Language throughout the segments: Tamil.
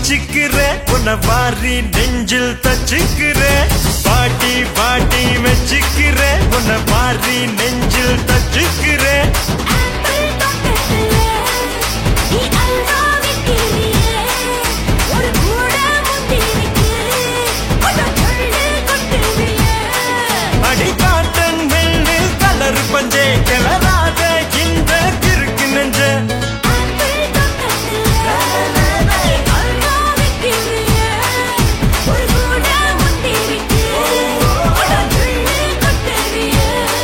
வச்சுக்கிற உன்னை வாரி நெஞ்சில் தச்சுக்கிற பாட்டி பாட்டி வச்சுக்கிற உன்னை வாரி நெஞ்சில் தச்சுக்கிற ஆப்பிள் தோட்டத்திலே நீ அல்வா விற்கிறியே ஒரு கூட முந்திரிக்கு உன்னை சொல்லு கொட்டுறியே அடி காட்டன் வெள்ளில் கலர் பஞ்சே கிளறாத இந்த கிறுக்கு நெஞ்ச ஆப்பிள் தோட்டத்திலே நீ அல்வா விற்கிறியே ஒரு கூட முந்திரிக்கு உன்னை சொல்லு கொட்டுறியே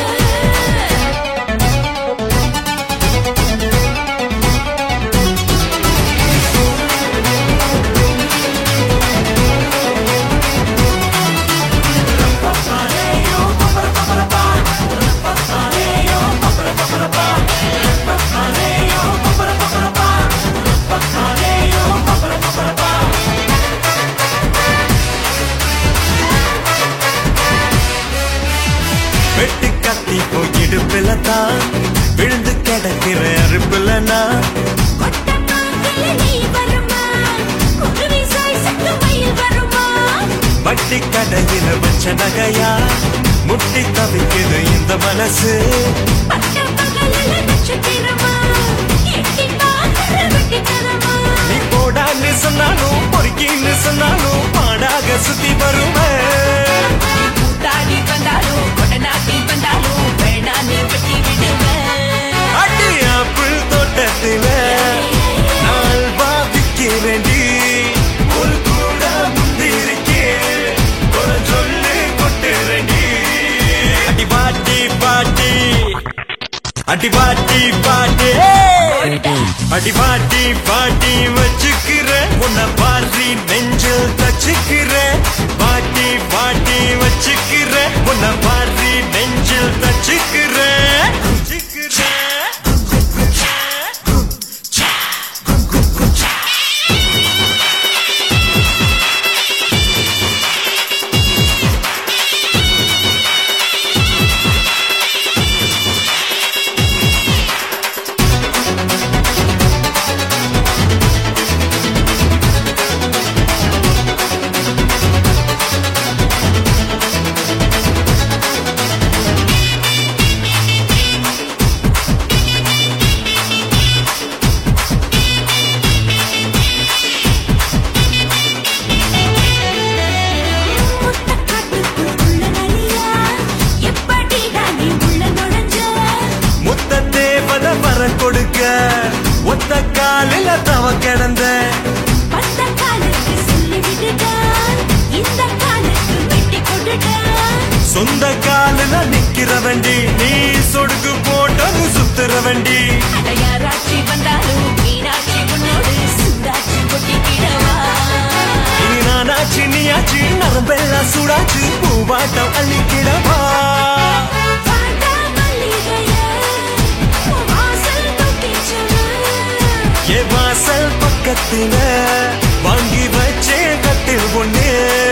வெட்டு கத்தி போய் இடுப்புல தான் விழுந்து கிடக்கிற அறுப்புல நான் கொட்டக்காட்டில் நீ வருமா குருவி சாய் சத்து மயில் வருமா வட்டி கடையில வச்ச நகையா முட்டி தவிக்குது இந்த மனசு பட்ட பகலில் நட்சத்திரமா எட்டி பார்க்கிற வெட்டித்தனமா நீ போடான்னு சொன்னாலும் பொறுக்கின்னு சொன்னாலும் பாடாக சுத்தி வருவேன் கூத்தாடி வந்தாலும் கொடநாட்டி வந்தாலும் வேணா நீ வெட்டி விடுவேன் அடி ஆப்பிள் தோட்டத்தில நாள் பாவிக்கிறேன்டி ஒரு கூட முந்திரிக்கு ஒரு சொல்லு கொட்டுறேன்டி அடி பாட்டி பாட்டி அடி பாட்டி பாட்டி அடி பாட்டி பாட்டி வச்சுக்கிற உன்னை பாரி நெஞ்சில் தச்சுக்கிற பாட்டி பாட்டி வச்சுக்கிற உன்னை பாரி நெஞ்சில் தச்சுக்கிற தச்சுக்கிற முட்டக்காட்டுக்குள் உள்ள நரியா எப்படி நீ உள்ள நுழைஞ்ச முத்த தேவத வர கொடுக்க ஒத்த காலில தவ கிடந்த பத்த காலுக்கு சொல்லி விடுடா இந்த காலுக்கு வெட்டி கொடுடா சொந்த காலில நிக்கிற வண்டி நீ சொடுக்கு போட்டது சுத்துற வண்டி அடையாராட்சி வந்தாலும் மீனாட்சி உன்னோடு சுந்தாட்சி கொட்டிக்கிடவா இனி நானாச்சு நீயாச்சு நரம்பெல்லாம் சூடாச்சு பூவாட்டம் அள்ளிக்கிடவா வாடா மல்லிகையே உன் வாசல் தொட்டிச்சவ என் வாசல் பக்கத்துல வாங்கி வச்சே கட்டில் ஒண்ணு